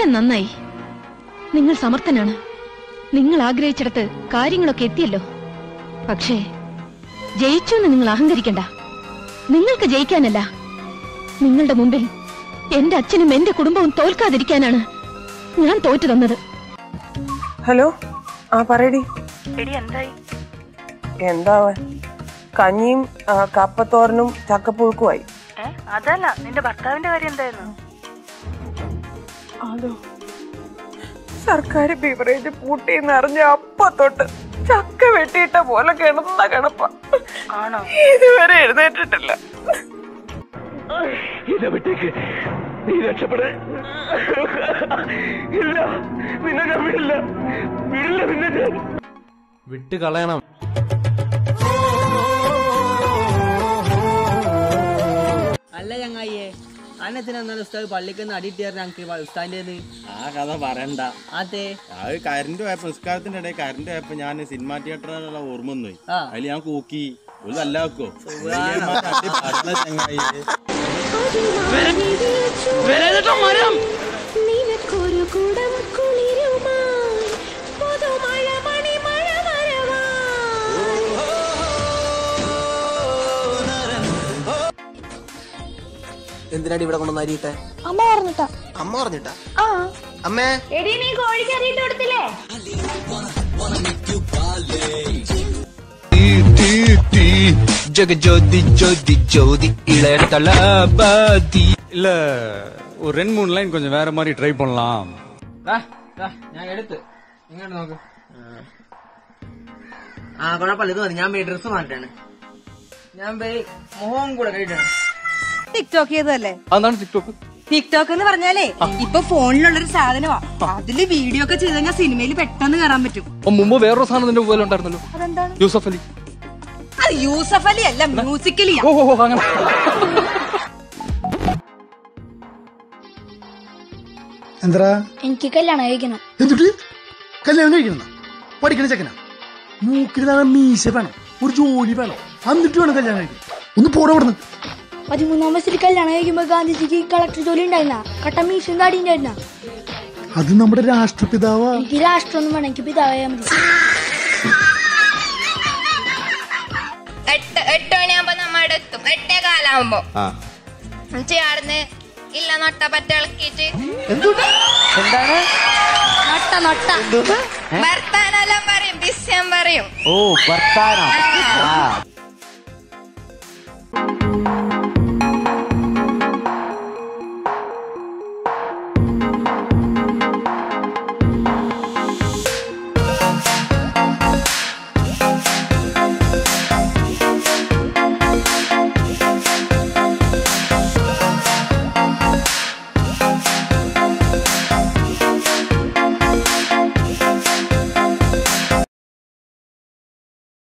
വളരെ നന്നായി നിങ്ങൾ സമർത്ഥനാണ് നിങ്ങൾ ആഗ്രഹിച്ചിടത്ത് കാര്യങ്ങളൊക്കെ എത്തിയല്ലോ പക്ഷേ ജയിച്ചു എന്ന് നിങ്ങൾ അഹങ്കരിക്കണ്ട നിങ്ങൾക്ക് ജയിക്കാനല്ല നിങ്ങളുടെ മുമ്പിൽ എന്റെ അച്ഛനും എന്റെ കുടുംബവും തോൽക്കാതിരിക്കാനാണ് ഞാൻ തോറ്റു തന്നത് ഹലോ ആ പറയടി എടി എന്തായി എന്താവാൻ കഞ്ഞിയും ആ, കപ്പത്തോരനും ചക്കപ്പുഴുക്കുമായി ഏ അതല്ല നിന്റെ ഭർത്താവിന്റെ കാര്യം എന്തായിരുന്നു അതോ സർക്കാർ ബിവറേജ് പൂട്ടിന്ന് അറിഞ്ഞ അപ്പ തൊട്ട് ചക്ക വെട്ടിയിട്ട പോലെ കിടന്ന കിടപ്പ ആണോ ഇതുവരെ എഴുന്നേറ്റിട്ടില്ല ഇത വിട്ടേക്ക് നീ രക്ഷപ്പെടേ ഇല്ല നിന്നെ ഞാൻ വിടില്ല വിടില്ല നിന്നെ ഞാൻ വിട്ട് കളയണം അല്ല ചങ്ങായിയെ അന്നത്തിന് എന്നാലും ഉസ്താദ് പള്ളിക്കുന്ന അടിയിട്ടായിരുന്നു ഞങ്ങൾക്ക് ഉസ്താദിന്റെ ആ കഥ പറയണ്ട അതെ അത് കരണ്ട് പോയപ്പോ നിസ്കാരത്തിന്റെ ഇടയിൽ കരണ്ട് പോയപ്പോ ഞാൻ സിനിമാ തിയേറ്ററിലുള്ള ഓർമ്മ വന്നു ആ. അതിൽ ഞാൻ കൂക്കി ഒരു നല്ല വെക്കോ നിനക്കൊരു കുടം കുളിരുമായി പുതുമഴ മണിമഴ വരവായി എന്തിനാടി ഇവിടെ കൊണ്ടുവന്ന് അരിയിട്ടെ അമ്മ പറഞ്ഞിട്ടാ അമ്മ പറഞ്ഞിട്ടാ ആ അമ്മേ എടി നീ കോഴിക്ക് അറിയിട്ട് കൊടുത്തില്ലേ ജഗജ്യോതി ജ്യോതി ജ്യോതി ഇളയ തളപതി இல்ல ஒரு ரெண்டு மூணு லைன் கொஞ்சம் வேற மாதிரி ட்ரை பண்ணலாம் ഞാൻ എടുത്ത് ഇങ്ങോട്ട് നോക്ക് ആ കുഴപ്പമില്ല ഇത് മതി ഞാൻ പോയി ഡ്രസ് മാറ്റാണ് ഞാൻ പോയി മുഖം കൂടെ കഴിക്കണം ടിക്ടോക്ക് ചെയ്തതല്ലേ അതാണ് ടിക്ടോക്ക് ടിക്ടോക്ക് എന്ന് പറഞ്ഞാലേ ഇപ്പൊ ഫോണിലുള്ളൊരു സാധനമാ അതില് വീഡിയോ ഒക്കെ ചെയ്ത് കഴിഞ്ഞാൽ സിനിമയിൽ പെട്ടെന്ന് കയറാൻ പറ്റും അപ്പൊ മുമ്പ് വേറൊരു സാധനം നിന്റെ പോലെ ഉണ്ടായിരുന്നല്ലോ അതെന്താണ് യൂസഫ് അലി അത് യൂസഫ് അലി അല്ല മ്യൂസിക്കലിയാ ഓ ഓ, അങ്ങനെ എന്താ എനിക്ക് കല്യാണം കഴിക്കണം എന്നിട്ട് കല്യാണം കഴിക്കണം പഠിക്കണ ചെക്കനാ മൂക്കിൽ നല്ല മീശ വേണം ഒരു ജോലി വേണം എന്നിട്ട് വേണം കല്യാണം കഴിക്കാൻ ഒന്ന് പോടെ അവിടെ പതിമൂന്നാം വയസ്സിൽ കല്യാണം കഴിക്കുമ്പോ ഗാന്ധിജിക്ക് കളക്ടർ ജോലി ഉണ്ടായിരുന്ന കട്ട മീശും താടി ഉണ്ടായിരുന്ന അത് നമ്മുടെ രാഷ്ട്രപിതാവാ എനിക്ക് രാഷ്ട്രമൊന്നും വേണം എനിക്ക് പിതാവായാ മതി എട്ട് എട്ട് മണിയാകുമ്പോ നമ്മടെ എത്തും എട്ടേ കാലാവുമ്പോ ചേർന്ന് ഇല്ല നൊട്ട പറ്റ ഇളക്കിയിട്ട് നൊട്ട നൊട്ട വർത്താനെല്ലാം പറയും ബിസ്യം പറയും ഓ ഭർത്താനം